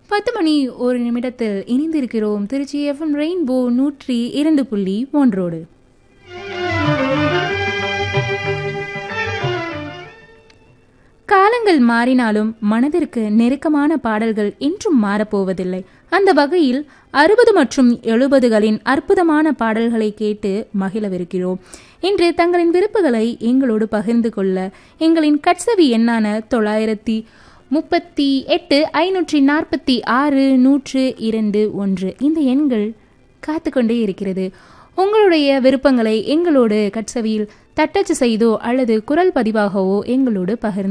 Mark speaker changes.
Speaker 1: பத்து மணி ஒரு நிமிடத்தில் இணைந்திருக்கிறோம் திருச்சி எஃப்எம் ரெயின்போ நூற்றி இரண்டு புள்ளி ஒன்றோடு காலங்கள் மாறினாலும் மனதிற்கு நெருக்கமான பாடல்கள் என்றும் மாறப்போவதில்லை அந்த வகையில் அறுபது மற்றும் எழுபதுகளின் அற்புதமான பாடல்களை கேட்டு மகிழவிருக்கிறோம் இன்று தங்களின் விருப்புகளை எங்களோடு பகிர்ந்து கொள்ள எங்களின் கட்சவி எண்ணான தொள்ளாயிரத்தி முப்பத்தி எட்டு ஐநூற்றி நாற்பத்தி ஆறு நூற்று இரண்டு ஒன்று இந்த எண்கள் காத்து கொண்டே இருக்கிறது உங்களுடைய விருப்பங்களை எங்களோடு கட்சவியில் தட்டச்சு செய்தோ அல்லது குரல் பதிவாகவோ எங்களோடு பகிர்ந்து